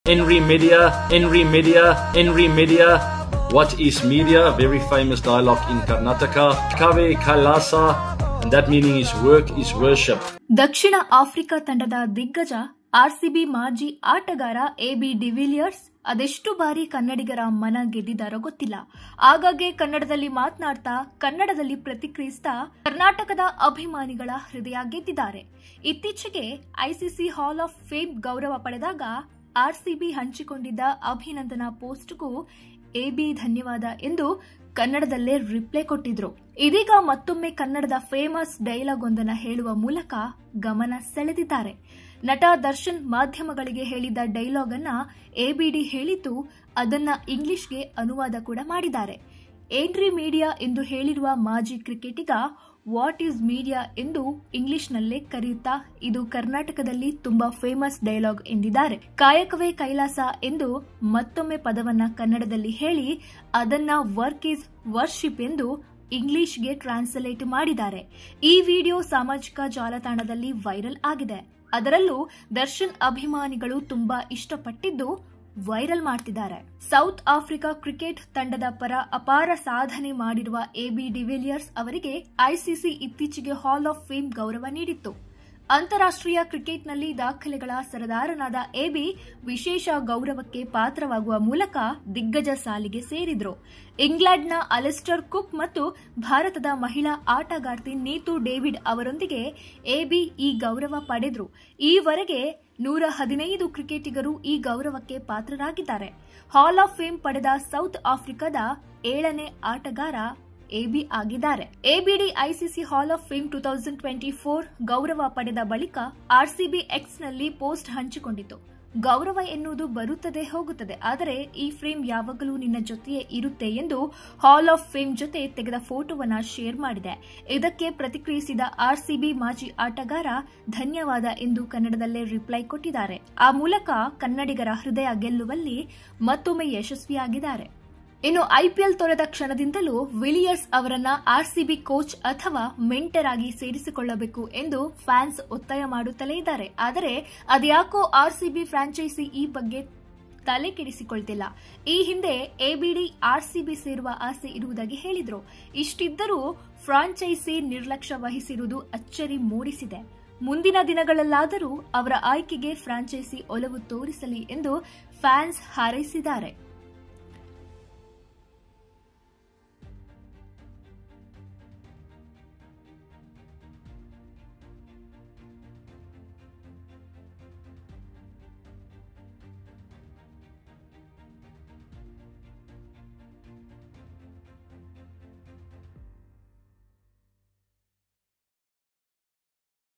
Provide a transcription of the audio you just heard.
Henry Media, Henry Media, Henry Media. What is media? A very famous dialogue in Karnataka. Kave Kailasa, and that meaning is work is worship. ದಕ್ಷಿಣ Africa ತಂಡದ ದಿಗ್ಗಜ RCB ಮಾಜಿ ಆಟಗಾರ AB de Villiers ಅದೆಷ್ಟು ಬಾರಿ ಕನ್ನಡಿಗರ ಮನ ಗೆದ್ದಿದ್ದಾರೋ ಗೊತ್ತಿಲ್ಲ ಆಗಾಗ್ಗೆ ಕನ್ನಡದಲ್ಲಿ ಮಾತನಾಡ್ತಾ ಕನ್ನಡದಲ್ಲಿ ಪ್ರತಿಕ್ರಿಯಿಸ್ತಾ ಕರ್ನಾಟಕದ ಅಭಿಮಾನಿಗಳ ಹೃದಯ ಗೆದ್ದಿದ್ದಾರೆ ಇತ್ತೀಚೆಗೆ ಐಸಿಸಿ ಹಾಲ್ ಆಫ್ ಫೇಮ್ ಗೌರವ ಪಡೆದಾಗ ಆರ್ಸಿಬಿ ಹಂಚಿಕೊಂಡಿದ್ದ ಅಭಿನಂದನಾ ಪೋಸ್ಟ್ಗೂ ಎಬಿ ಧನ್ಯವಾದ ಎಂದು ಕನ್ನಡದಲ್ಲೇ ರಿಪ್ಲೈ ಕೊಟ್ಟಿದ್ರು ಇದೀಗ ಮತ್ತೊಮ್ಮೆ ಕನ್ನಡದ ಫೇಮಸ್ ಡೈಲಾಗ್ ಒಂದನ್ನ ಹೇಳುವ ಮೂಲಕ ಗಮನ ಸೆಳೆದಿದ್ದಾರೆ ನಟ ದರ್ಶನ್ ಮಾಧ್ಯಮಗಳಿಗೆ ಹೇಳಿದ್ದ ಡೈಲಾಗ್ ಅನ್ನ ಎಬಿಡಿ ಹೇಳಿದ್ದು ಅದನ್ನ ಇಂಗ್ಲಿಷ್ಗೆ ಅನುವಾದ ಕೂಡ ಮಾಡಿದ್ದಾರೆ ಏನ್ರಿ ಮೀಡಿಯಾ ಎಂದು ಹೇಳಿರುವ ಮಾಜಿ ಕ್ರಿಕೆಟಿಗ ವಾಟ್ ಈಸ್ ಮೀಡಿಯಾ ಎಂದು ಇಂಗ್ಲಿಷ್ನಲ್ಲೇ ಕರೆಯುತ್ತಾ ಇದು ಕರ್ನಾಟಕದಲ್ಲಿ ತುಂಬಾ ಫೇಮಸ್ ಡೈಲಾಗ್ ಎಂದಿದ್ದಾರೆ ಕಾಯಕವೇ ಕೈಲಾಸ ಎಂದು ಮತ್ತೊಮ್ಮೆ ಪದವನ್ನ ಕನ್ನಡದಲ್ಲಿ ಹೇಳಿ ಅದನ್ನ ವರ್ಕ್ ಈಸ್ ವರ್ಷಿಪ್ ಎಂದು ಇಂಗ್ಲಿಷ್ಗೆ ಟ್ರಾನ್ಸ್ಲೇಟ್ ಮಾಡಿದ್ದಾರೆ ಈ ವಿಡಿಯೋ ಸಾಮಾಜಿಕ ಜಾಲತಾಣದಲ್ಲಿ ವೈರಲ್ ಆಗಿದೆ ಅದರಲ್ಲೂ ದರ್ಶನ್ ಅಭಿಮಾನಿಗಳು ತುಂಬಾ ಇಷ್ಟಪಟ್ಟಿದ್ದು ವೈರಲ್ ಮಾಡ್ತಿದ್ದಾರೆ ಸೌತ್ ಆಫ್ರಿಕಾ ಕ್ರಿಕೆಟ್ ತಂಡದ ಪರ ಅಪಾರ ಸಾಧನೆ ಮಾಡಿರುವ ಎಬಿ ಡಿವಿಲಿಯರ್ಸ್ ಅವರಿಗೆ ಐಸಿಸಿ ಇತ್ತೀಚೆಗೆ ಹಾಲ್ ಆಫ್ ಫೇಮ್ ಗೌರವ ನೀಡಿತ್ತು ಅಂತಾರಾಷ್ಟ್ರೀಯ ಕ್ರಿಕೆಟ್ನಲ್ಲಿ ದಾಖಲೆಗಳ ಸರದಾರನಾದ ಎಬಿ ವಿಶೇಷ ಗೌರವಕ್ಕೆ ಪಾತ್ರವಾಗುವ ಮೂಲಕ ದಿಗ್ಗಜ ಸಾಲಿಗೆ ಸೇರಿದ್ರು ಇಂಗ್ಲೆಂಡ್ನ ಅಲೆಸ್ಟರ್ ಕುಕ್ ಮತ್ತು ಭಾರತದ ಮಹಿಳಾ ಆಟಗಾರ್ತಿ ನೀತು ಡೇವಿಡ್ ಅವರೊಂದಿಗೆ ಎಬಿ ಈ ಗೌರವ ಪಡೆದ್ರು ಈವರೆಗೆ ನೂರ ಹದಿನೈದು ಕ್ರಿಕೆಟಿಗರು ಈ ಗೌರವಕ್ಕೆ ಪಾತ್ರರಾಗಿದ್ದಾರೆ ಹಾಲ್ ಆಫ್ ಫೇಮ್ ಪಡೆದ ಸೌತ್ ಆಫ್ರಿಕಾದ ಏಳನೇ ಆಟಗಾರ ಎಬಿ ಆಗಿದ್ದಾರೆ ABD ICC hall of fame two thousand twenty four ಗೌರವ ಪಡೆದ ಬಳಿಕ ಆರ್ಸಿಬಿ ಎಕ್ಸ್ನಲ್ಲಿ ಪೋಸ್ಟ್ ಹಂಚಿಕೊಂಡಿತು ಗೌರವ ಎನ್ನುವುದು ಬರುತ್ತದೆ ಹೋಗುತ್ತದೆ ಆದರೆ ಈ ಫ್ರೇಮ್ ಯಾವಾಗಲೂ ನಿನ್ನ ಜೊತೆಯೇ ಇರುತ್ತೆ ಎಂದು ಹಾಲ್ ಆಫ್ ಫೇಮ್ ಜೊತೆ ತೆಗೆದ ಫೋಟೋವನ್ನ ಶೇರ್ ಮಾಡಿದೆ ಇದಕ್ಕೆ ಪ್ರತಿಕ್ರಿಯಿಸಿದ ಆರ್ಸಿಬಿ ಮಾಜಿ ಆಟಗಾರ ಧನ್ಯವಾದ ಎಂದು ಕನ್ನಡದಲ್ಲೇ ರಿಪ್ಲೈ ಕೊಟ್ಟಿದ್ದಾರೆ ಆ ಮೂಲಕ ಕನ್ನಡಿಗರ ಹೃದಯ ಗೆಲ್ಲುವಲ್ಲಿ ಮತ್ತೊಮ್ಮೆ ಯಶಸ್ವಿಯಾಗಿದ್ದಾರೆ ಇನ್ನು ಐಪಿಎಲ್ ತೊರೆದ ಕ್ಷಣದಿಂದಲೂ ವಿಲಿಯರ್ಸ್ ಅವರನ್ನ ಆರ್ಸಿಬಿ ಕೋಚ್ ಅಥವಾ ಮೆಂಟರ್ ಆಗಿ ಸೇರಿಸಿಕೊಳ್ಳಬೇಕು ಎಂದು ಫ್ಯಾನ್ಸ್ ಒತ್ತಾಯ ಮಾಡುತ್ತಲೇ ಇದ್ದಾರೆ ಆದರೆ ಅದ್ಯಾಕೋ ಆರ್ಸಿಬಿ ಫ್ರಾಂಚೈಸಿ ಈ ಬಗ್ಗೆ ತಲೆ ಕೆಡಿಸಿಕೊಳ್ತಿಲ್ಲ ಈ ಹಿಂದೆ ಎಬಿಡಿ ಆರ್ಸಿಬಿ ಸೇರುವ ಆಸೆ ಇರುವುದಾಗಿ ಹೇಳಿದ್ರು ಇಷ್ಟಿದ್ದರೂ ಫ್ರಾಂಚೈಸಿ ನಿರ್ಲಕ್ಷ್ಯ ವಹಿಸಿರುವುದು ಅಚ್ಚರಿ ಮೂಡಿಸಿದೆ ಮುಂದಿನ ದಿನಗಳಲ್ಲಾದರೂ ಅವರ ಆಯ್ಕೆಗೆ ಫ್ರಾಂಚೈಸಿ ಒಲವು ತೋರಿಸಲಿ ಎಂದು ಫ್ಯಾನ್ಸ್ ಹಾರೈಸಿದ್ದಾರೆ